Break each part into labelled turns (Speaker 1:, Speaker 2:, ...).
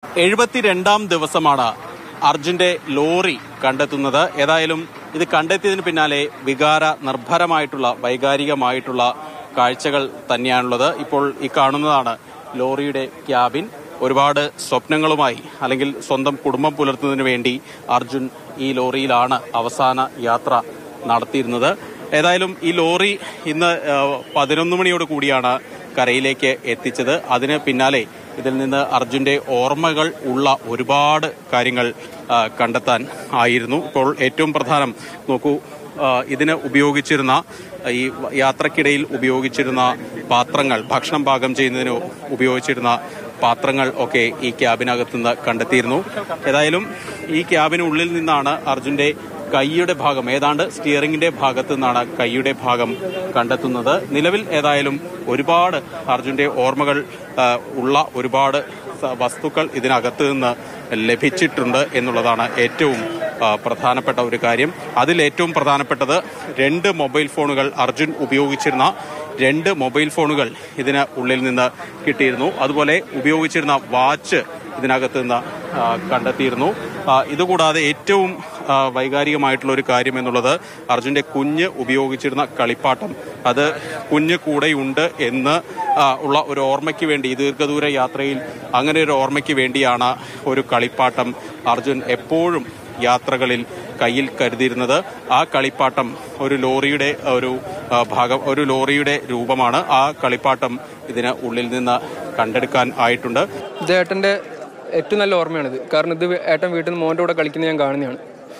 Speaker 1: എഴുപത്തിരണ്ടാം ദിവസമാണ് അർജുന്റെ ലോറി കണ്ടെത്തുന്നത് ഏതായാലും ഇത് കണ്ടെത്തിയതിന് പിന്നാലെ വികാര നിർഭരമായിട്ടുള്ള വൈകാരികമായിട്ടുള്ള കാഴ്ചകൾ തന്നെയാണുള്ളത് ഇപ്പോൾ ഈ കാണുന്നതാണ് ലോറിയുടെ ക്യാബിൻ ഒരുപാട് സ്വപ്നങ്ങളുമായി അല്ലെങ്കിൽ സ്വന്തം കുടുംബം പുലർത്തുന്നതിന് വേണ്ടി അർജുൻ ഈ ലോറിയിലാണ് അവസാന യാത്ര നടത്തിയിരുന്നത് ഏതായാലും ഈ ലോറി ഇന്ന് പതിനൊന്ന് മണിയോട് കൂടിയാണ് കരയിലേക്ക് എത്തിച്ചത് അതിന് പിന്നാലെ ഇതിൽ നിന്ന് അർജുന്റെ ഓർമ്മകൾ ഉള്ള ഒരുപാട് കാര്യങ്ങൾ ആ, കണ്ടെത്താൻ ആയിരുന്നു ഇപ്പോൾ ഏറ്റവും പ്രധാനം നോക്കൂ ആ, ഇതിന് ഉപയോഗിച്ചിരുന്ന ഈ യാത്രക്കിടയിൽ ഉപയോഗിച്ചിരുന്ന പാത്രങ്ങൾ ഭക്ഷണം പാകം ചെയ്യുന്നതിന് ഉപയോഗിച്ചിരുന്ന പാത്രങ്ങൾ ഒക്കെ ഈ ക്യാബിനകത്ത് നിന്ന് കണ്ടെത്തിയിരുന്നു ഏതായാലും ഈ ക്യാബിനുള്ളിൽ നിന്നാണ് അർജുന്റെ കൈയുടെ ഭാഗം ഏതാണ്ട് സ്റ്റിയറിംഗിന്റെ ഭാഗത്തു നിന്നാണ് കൈയുടെ ഭാഗം കണ്ടെത്തുന്നത് നിലവിൽ ഏതായാലും ഒരുപാട് അർജുന്റെ ഓർമ്മകൾ ആ, ഉള്ള ഒരുപാട് സ- വസ്തുക്കൾ ഇതിനകത്ത് നിന്ന് ലഭിച്ചിട്ടുണ്ട് എന്നുള്ളതാണ് ഏറ്റവും ആ, പ്രധാനപ്പെട്ട ഒരു കാര്യം അതിൽ ഏറ്റവും പ്രധാനപ്പെട്ടത് രണ്ട് മൊബൈൽ ഫോണുകൾ അർജുൻ ഉപയോഗിച്ചിരുന്ന രണ്ട് മൊബൈൽ ഫോണുകൾ ഇതിന് ഉള്ളിൽ നിന്ന് കിട്ടിയിരുന്നു അതുപോലെ ഉപയോഗിച്ചിരുന്ന വാച്ച് ഇതിനകത്ത് നിന്ന് ആ, കണ്ടെത്തിയിരുന്നു ആ, ഇതുകൂടാതെ ഏറ്റവും ആ, വൈകാരികമായിട്ടുള്ള ഒരു കാര്യം എന്നുള്ളത് അർജുന്റെ കുഞ്ഞ് ഉപയോഗിച്ചിരുന്ന കളിപ്പാട്ടം അത് കുഞ്ഞ് കൂടെയുണ്ട് എന്ന് ആ, ഉള്ള ഒരു ഓർമ്മയ്ക്ക് വേണ്ടി ഈ ദീർഘദൂര യാത്രയിൽ അങ്ങനെ ഒരു ഓർമ്മയ്ക്ക് വേണ്ടിയാണ് ഒരു കളിപ്പാട്ടം അർജുൻ എപ്പോഴും യാത്രകളിൽ കയ്യിൽ കരുതിയിരുന്നത് ആ കളിപ്പാട്ടം ഒരു ലോറിയുടെ ഒരു ആ, ഭാഗം ഒരു ലോറിയുടെ രൂപമാണ് ആ കളിപ്പാട്ടം ഇതിന് ഉള്ളിൽ നിന്ന് കണ്ടെടുക്കാൻ ആയിട്ടുണ്ട്
Speaker 2: ഇത് ഏട്ടൻ്റെ ഏറ്റവും നല്ല ഓർമ്മയാണിത് കാരണം ഇത് ഏട്ടൻ വീട്ടിൽ നിന്ന് മോൻ്റെ കൂടെ കളിക്കുന്നത് ഞാൻ കാണുന്നതാണ്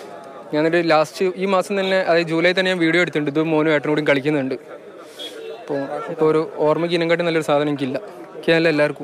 Speaker 2: ഞാൻ എന്നിട്ട് ലാസ്റ്റ് ഈ മാസം തന്നെ അതായത് ജൂലൈ തന്നെ ഞാൻ വീഡിയോ എടുത്തിട്ടുണ്ട് ഇത് മോനും ഏട്ടനും കൂടി കളിക്കുന്നുണ്ട് അപ്പോൾ ഇപ്പോൾ ഒരു ഓർമ്മയ്ക്ക് ഇനങ്കാട്ടി നല്ലൊരു സാധനം എനിക്കില്ല എനിക്ക് നല്ല എല്ലാവർക്കും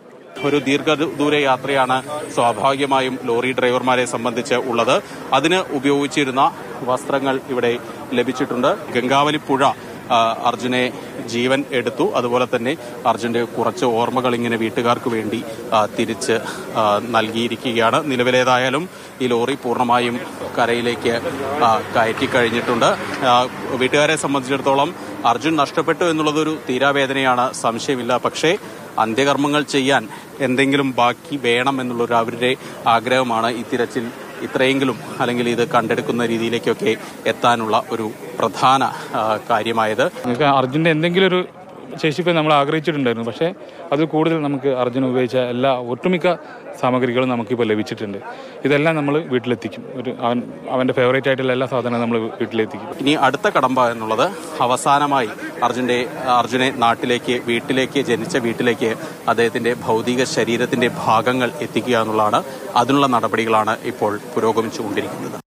Speaker 1: ഒരു ദീർഘദൂര യാത്രയാണ് സ്വാഭാവികമായും ലോറി ഡ്രൈവർമാരെ സംബന്ധിച്ച് ഉള്ളത് അതിന് ഉപയോഗിച്ചിരുന്ന വസ്ത്രങ്ങൾ ഇവിടെ ലഭിച്ചിട്ടുണ്ട് ഗംഗാവലി പുഴ ആ, അർജുനെ ജീവൻ എടുത്തു അതുപോലെ തന്നെ അർജുന്റെ കുറച്ച് ഓർമ്മകൾ ഇങ്ങനെ വീട്ടുകാർക്ക് വേണ്ടി ആ, തിരിച്ച് ആ, നൽകിയിരിക്കുകയാണ് നിലവിലേതായാലും ഈ ലോറി പൂർണ്ണമായും കരയിലേക്ക് ആ, കയറ്റി കഴിഞ്ഞിട്ടുണ്ട് ആ, വീട്ടുകാരെ സംബന്ധിച്ചിടത്തോളം അർജുൻ നഷ്ടപ്പെട്ടു എന്നുള്ളതൊരു തീരാവേദനയാണ് സംശയമില്ല പക്ഷേ അന്ത്യകർമ്മങ്ങൾ ചെയ്യാൻ എന്തെങ്കിലും ബാക്കി വേണം എന്നുള്ളൊരു അവരുടെ ആഗ്രഹമാണ് ഈ തിരച്ചിൽ ഇത്രയെങ്കിലും അല്ലെങ്കിൽ ഇത് കണ്ടെടുക്കുന്ന രീതിയിലേക്കൊക്കെ എത്താനുള്ള ഒരു പ്രധാന ആ, കാര്യമായത്
Speaker 3: നിങ്ങൾക്ക് അർജുൻ്റെ എന്തെങ്കിലും ഒരു ശേഷിപ്പ് നമ്മൾ ആഗ്രഹിച്ചിട്ടുണ്ടായിരുന്നു പക്ഷേ അത് കൂടുതൽ നമുക്ക് അർജുൻ ഉപയോഗിച്ച എല്ലാ ഒട്ടുമിക്ക സാമഗ്രികളും നമുക്കിപ്പോൾ ലഭിച്ചിട്ടുണ്ട് ഇതെല്ലാം നമ്മൾ വീട്ടിലെത്തിക്കും ഒരു അവൻ അവൻ്റെ ഫേവറേറ്റ് ആയിട്ടുള്ള എല്ലാ സാധനവും നമ്മൾ വീട്ടിലെത്തിക്കും
Speaker 1: ഇനി അടുത്ത കടമ്പ എന്നുള്ളത് അവസാനമായി അർജുന്റെ അർജുനെ നാട്ടിലേക്ക് വീട്ടിലേക്ക് ജനിച്ച വീട്ടിലേക്ക് അദ്ദേഹത്തിന്റെ ഭൗതിക ശരീരത്തിന്റെ ഭാഗങ്ങൾ എത്തിക്കുക എന്നുള്ളതാണ് അതിനുള്ള നടപടികളാണ് ഇപ്പോൾ പുരോഗമിച്ചുകൊണ്ടിരിക്കുന്നത്